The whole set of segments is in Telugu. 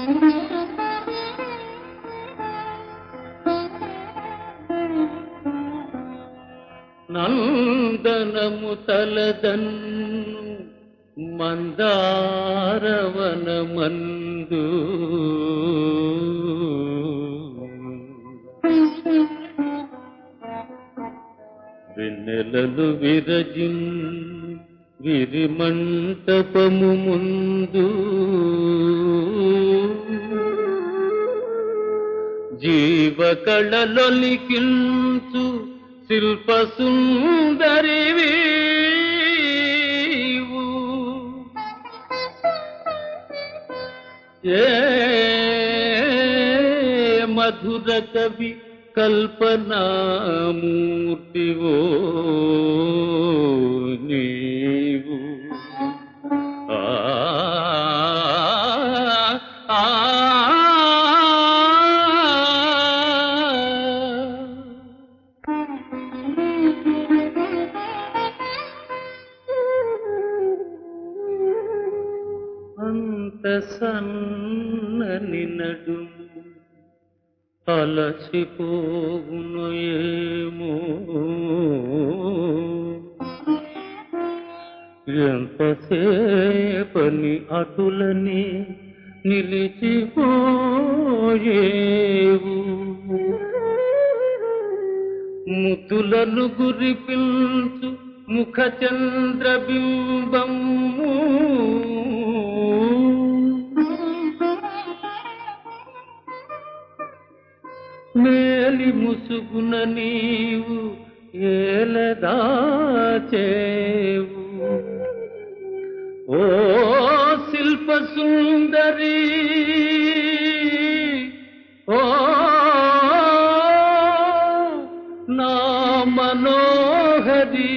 నందనము తలదన్ను మందారవనమందు వెన్నెలలు విరజిన్ విరిమంటపము ముందు జీవ కళలొలికించు శిల్ప సుందరివి ఏ మధుర కవి కల్పనామూర్తివో నీవు ఆ ఆ అంత సన్నని నడుము అలసిపోవును ఏమో ఎంతసేపని అటులని నిలిచిపోయేవు ముతులను గురిపిల్చు ముఖ చంద్రబింబము మేలి ముసుగున నీవు ఏలదాచేవు ఓ శిల్ప సుందరి ఓ నా మనోహరి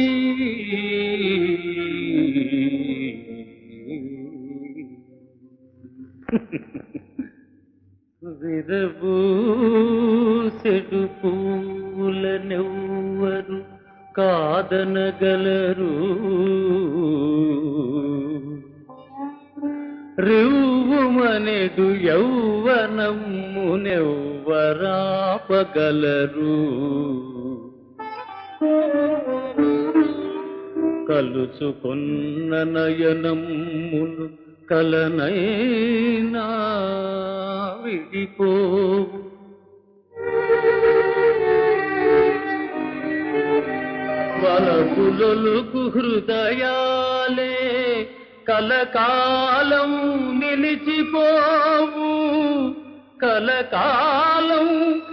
విరబూసెడు పూలనెవ్వరు కాదనగలరు రివ్వుమనెడు యౌవనమ్మునెవ్వరాపగలరు కలుసుకొన్న నయనమ్మును కలనైనా విడిపోవు వలపులొలుకు హృదయాలే కలకాలం నిలిచిపోవు కలకాలం